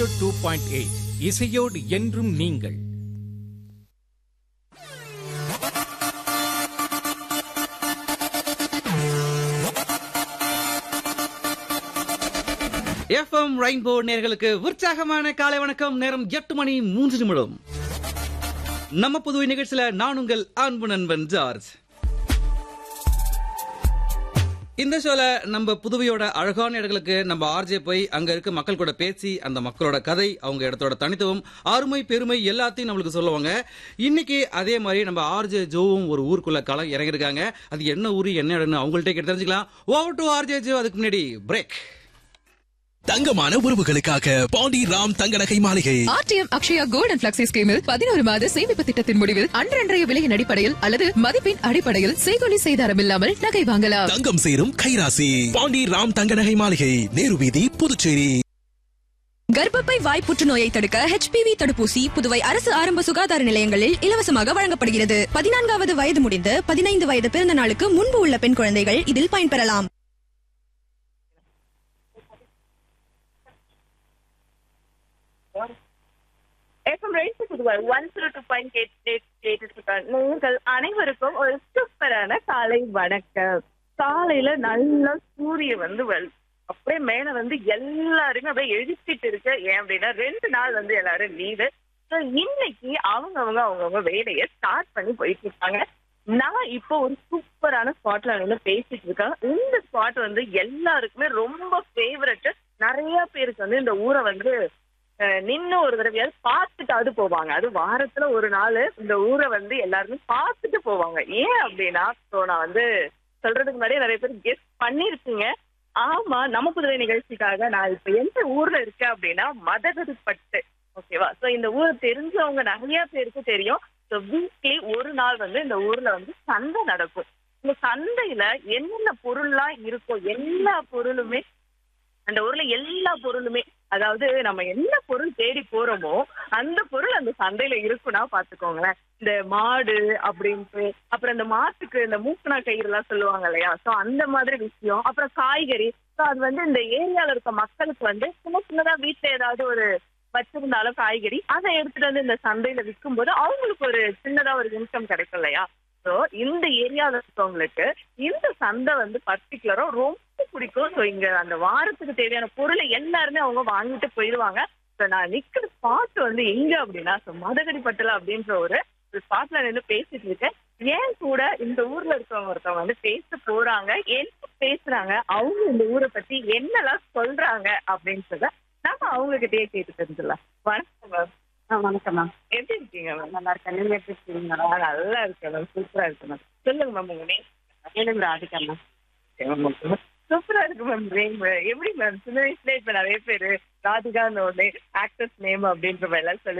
zero two point eight இசையோடு என்றும் நீங்கள் எஃப்எம் ரெயின்போ நேர்களுக்கு உற்சாகமான காலை வணக்கம் நேரம் எட்டு மணி மூன்று நிமிடம் நம்ம புதுவை நிகழ்ச்சியில நான் உங்கள் அன்பு நண்பன் ஜார்ஜ் இந்த ஷோல நம்ம புதுவையோட அழகான இடங்களுக்கு நம்ம ஆர்ஜே போய் அங்க இருக்க மக்கள் கூட பேசி அந்த மக்களோட கதை அவங்க இடத்தோட தனித்துவம் அருமை பெருமை எல்லாத்தையும் நம்மளுக்கு சொல்லுவாங்க இன்னைக்கு அதே மாதிரி நம்ம ஆர்ஜே ஜோவும் ஒரு ஊருக்குள்ள களம் இறங்கியிருக்காங்க அது என்ன ஊரு என்ன இடம்னு அவங்கள்ட்ட கேட்டு தெரிஞ்சுக்கலாம் ஓவர் டு ஆர்ஜே ஜோ அதுக்கு முன்னாடி பிரேக் தங்கமான உறவுகளுக்காக பாண்டி ராம் தங்க நகை மாளிகை RTM Akshaya gold and flexi ஸ்கீமில் பதினோரு மாத சேமிப்பு திட்டத்தின் முடிவில் அன்றன்றைய விலையின் அடிப்படையில் அல்லது மதிப்பின் அடிப்படையில் செய்கொலி செய்தாரம் இல்லாமல் நகை வாங்கலாம் தங்கம் சேரும் கைராசி பாண்டி ராம் தங்க நகை மாளிகை நேரு வீதி புதுச்சேரி கர்ப்பப்பை வாய் புற்றுநோயை தடுக்க ஹெச்பிவி தடுப்பூசி புதுவை அரசு ஆரம்ப சுகாதார நிலையங்களில் இலவசமாக வழங்கப்படுகிறது பதினான்காவது வயது முடிந்து பதினைந்து வயது பிறந்த நாளுக்கு முன்பு உள்ள பெண் குழந்தைகள் இதில் பயன்பெறலாம் FM right Puduvai one zero two point கேட்டு நீங்கள் அனைவருக்கும் ஒரு சூப்பரான காலை வணக்கம் காலையில நல்ல சூரியன் வந்து வல் அப்படியே மேல வந்து எல்லாருமே அப்படியே எழுப்பிட்டு இருக்கு ஏன் அப்படின்னா ரெண்டு நாள் வந்து எல்லாரும் லீவு ஸோ இன்னைக்கு அவங்க அவங்க அவங்கவுங்க வேலையை ஸ்டார்ட் பண்ணி போயிட்டு இருக்காங்க நான் இப்போ ஒரு சூப்பரான ஸ்பாட்ல வந்து பேசிட்டு இருக்கேன் இந்த ஸ்பாட் வந்து எல்லாருக்குமே ரொம்ப ஃபேவரட் நிறைய பேருக்கு வந்து இந்த ஊரை வந்து அஹ், நின்னு ஒரு தடவையாவது பார்த்துட்டாவது போவாங்க அது வாரத்துல ஒரு நாள் இந்த ஊரை வந்து எல்லாருமே பார்த்துட்டு போவாங்க ஏன் அப்படின்னா ஸோ நான் வந்து சொல்றதுக்கு முன்னாடியே நிறைய பேர் கெஸ்ட் பண்ணிருக்கீங்க ஆமா நம்ம புதுவை நிகழ்ச்சிக்காக நான் இப்ப எந்த ஊர்ல இருக்கேன் அப்படின்னா மதகதுப்பட்டு ஓகேவா சோ இந்த ஊரை தெரிஞ்சவங்க நிறைய பேருக்கு தெரியும் ஸோ வீக்லி ஒரு நாள் வந்து இந்த ஊர்ல வந்து சந்தை நடக்கும் இந்த சந்தையில என்னென்ன பொருள்லாம் இருக்கோ எல்லா பொருளுமே அந்த ஊர்ல எல்லா பொருளுமே அதாவது நம்ம என்ன பொருள் தேடி போறோமோ அந்த பொருள் அந்த சந்தையில இருக்குன்னா பாத்துக்கோங்களேன் இந்த மாடு அப்படின்ட்டு அப்புறம் இந்த மாட்டுக்கு இந்த மூக்குனா கயிறு எல்லாம் சொல்லுவாங்க இல்லையா சோ அந்த மாதிரி விஷயம் அப்புறம் காய்கறி சோ அது வந்து இந்த ஏரியால இருக்க மக்களுக்கு வந்து சின்ன சின்னதா வீட்டுல ஏதாவது ஒரு வச்சிருந்தாலும் காய்கறி அதை எடுத்துட்டு வந்து இந்த சந்தையில விற்கும் போது அவங்களுக்கு ஒரு சின்னதா ஒரு இன்கம் கிடைக்கும் இல்லையா சோ இந்த ஏரியால இருக்கவங்களுக்கு இந்த சந்தை வந்து பர்டிகுலரா ரொம்ப பிடிக்கும் சோ இங்க அந்த வாரத்துக்கு தேவையான பொருளை எல்லாருமே அவங்க வாங்கிட்டு போயிடுவாங்க சோ நான் நிக்கிற ஸ்பாட் வந்து எங்க அப்படின்னா சோ மதகடிப்பட்டல அப்படின்ற ஒரு ஸ்பாட்ல நின்று பேசிட்டு இருக்கேன் ஏன் கூட இந்த ஊர்ல இருக்கவங்க ஒருத்தவங்க வந்து பேச போறாங்க என்ன பேசுறாங்க அவங்க இந்த ஊரை பத்தி என்னெல்லாம் சொல்றாங்க அப்படின்றத நம்ம அவங்க கிட்டயே கேட்டு தெரிஞ்சுக்கலாம் வணக்கம் மேம் வணக்கம் மேம் எப்படி இருக்கீங்க மேம் நல்லா இருக்கேன் நீங்க எப்படி இருக்கீங்க நல்லா இருக்கேன் மேம் சூப்பரா இருக்கு மேம் சொல்லுங்க மேம் உங்க நேம் எனக்கு ராதிகா மேம் சூப்பரா இருக்கு மேம் நேம் எப்படி மேம் சின்ன வயசுல இப்ப நிறைய பேரு ராதிகான்னு ஒண்ணு ஆக்டர்ஸ் நேம் அப்படின்ற மாதிரி எல்லாம் சொல்லி